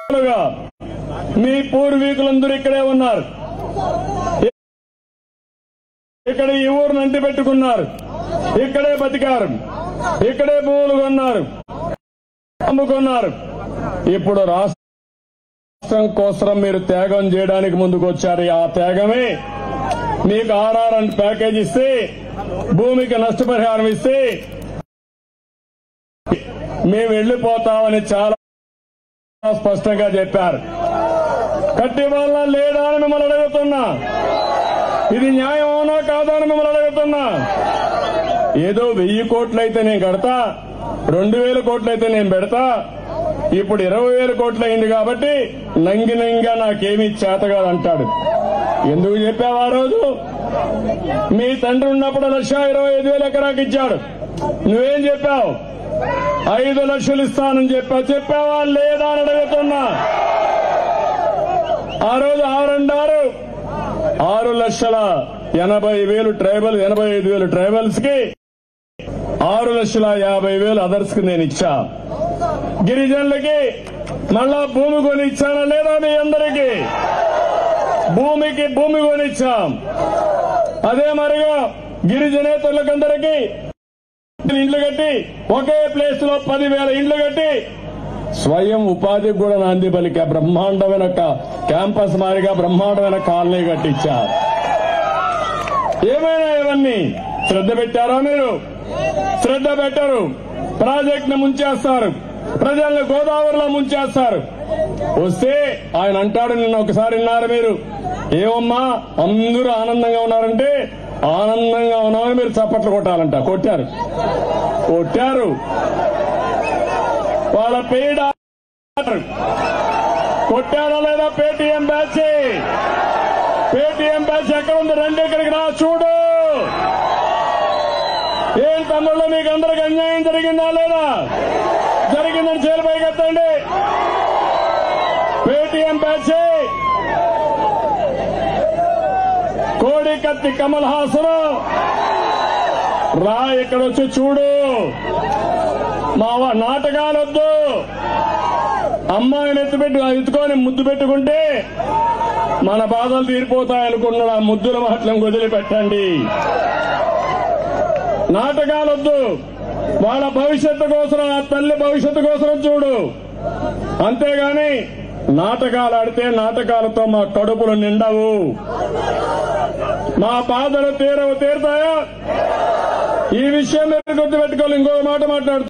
తరాలుగా మీ పూర్వీకులందరూ ఇక్కడే ఉన్నారు ఇక్కడ ఈ ఊరును అంటి పెట్టుకున్నారు ఇక్కడే బతికారు ఇక్కడే భూములు కొన్నారు అమ్ముకున్నారు ఇప్పుడు రాష్ట్రం కోసం మీరు త్యాగం చేయడానికి ముందుకు వచ్చారు ఆ త్యాగమే మీకు ఆర్ఆర్ అండ్ ప్యాకేజ్ ఇస్తే భూమికి నష్టపరిహారం ఇస్తే మేము వెళ్లిపోతామని చాలా స్పష్టంగా చెప్పారు కట్టి వల్ల లేదా అని మిమ్మల్ని అడుగుతున్నా ఇది న్యాయం అవునా కాదా అని మిమ్మల్ని అడుగుతున్నా ఏదో వెయ్యి కోట్లయితే నేను కడతా రెండు వేల కోట్లయితే నేను పెడతా ఇప్పుడు ఇరవై వేల కోట్లు అయింది కాబట్టి నంగి నంగా నాకేమీ చేతగాదు అంటాడు ఎందుకు చెప్పావు ఆ రోజు మీ తండ్రి ఉన్నప్పుడు లక్ష ఇరవై ఐదు వేలు ఎకరాకి ఇచ్చాడు నువ్వేం చెప్పావు ఐదు లక్షలు ఇస్తానని చెప్పావు చెప్పావా లేదా అని అడుగుతున్నా ఆ రోజు ఆరుండారు ఆరు లక్షల ఎనభై వేలు ట్రైబల్ ఎనభై ఐదు వేలు ట్రైబల్స్ కి ఆరు లక్షల యాభై వేలు అదర్స్ కి నేను ఇచ్చా గిరిజనులకి మళ్ళా భూమి కొని ఇచ్చానా లేదా మీ అందరికీ భూమికి భూమి కొనిచ్చాం అదే మరిగా గిరిజనేతరులకందరికీ ఇండ్లు కట్టి ఒకే ప్లేస్ లో పదివేల ఇండ్లు కట్టి స్వయం ఉపాధికి కూడా నాంది పలిక బ్రహ్మాండమైన క- క్యాంపస్ మారిగా బ్రహ్మాండమైన కాలనీ కట్టించా ఏమైనా ఇవన్నీ శ్రద్ధ పెట్టారా మీరు శ్రద్ధ పెట్టరు ప్రాజెక్ట్ ను ముంచేస్తారు ప్రజల్ని గోదావరిలో ముంచేస్తారు వస్తే ఆయన అంటాడు నిన్న ఒకసారి విన్నారు మీరు ఏమమ్మా అందరూ ఆనందంగా ఉన్నారంటే ఆనందంగా ఉన్నామని మీరు చప్పట్లు కొట్టాలంట కొట్టారు కొట్టారు వాళ్ళ పెయిడ్ ఆర్డర్. కొట్టారా లేదా పేటీఎం బ్యాచ్ పేటీఎం బ్యాచ్ ఎక్కడ ఉంది రండి ఇక్కడికి రా చూడు ఏం తమ్ముళ్ళు మీకు అందరికి అన్యాయం జరిగిందా లేదా జరిగిందని జైలు పైకి ఎత్తండి పేటీఎం బ్యాచ్ కోడి కత్తి కమల్ హాసన్ రా ఇక్కడ వచ్చి చూడు మా వా- నాటకాలొద్దు అమ్మాయిని ఎత్తుపెట్టి ఎత్తుకొని ముద్దు పెట్టుకుంటే మన బాధలు తీరిపోతాయనుకున్నాడు ఆ ముద్దుల మాటలను వదిలిపెట్టండి నాటకాలొద్దు వాళ్ళ భవిష్యత్తు కోసం ఆ తల్లి భవిష్యత్తు కోసం చూడు అంతేగాని నాటకాలు ఆడితే నాటకాలతో మా కడుపులు నిండవు మా బాధలు తీరవు తీరుతాయా ఈ విషయం మీరు గుర్తుపెట్టుకోవాలి ఇంకో మాట మాట్లాడుతూ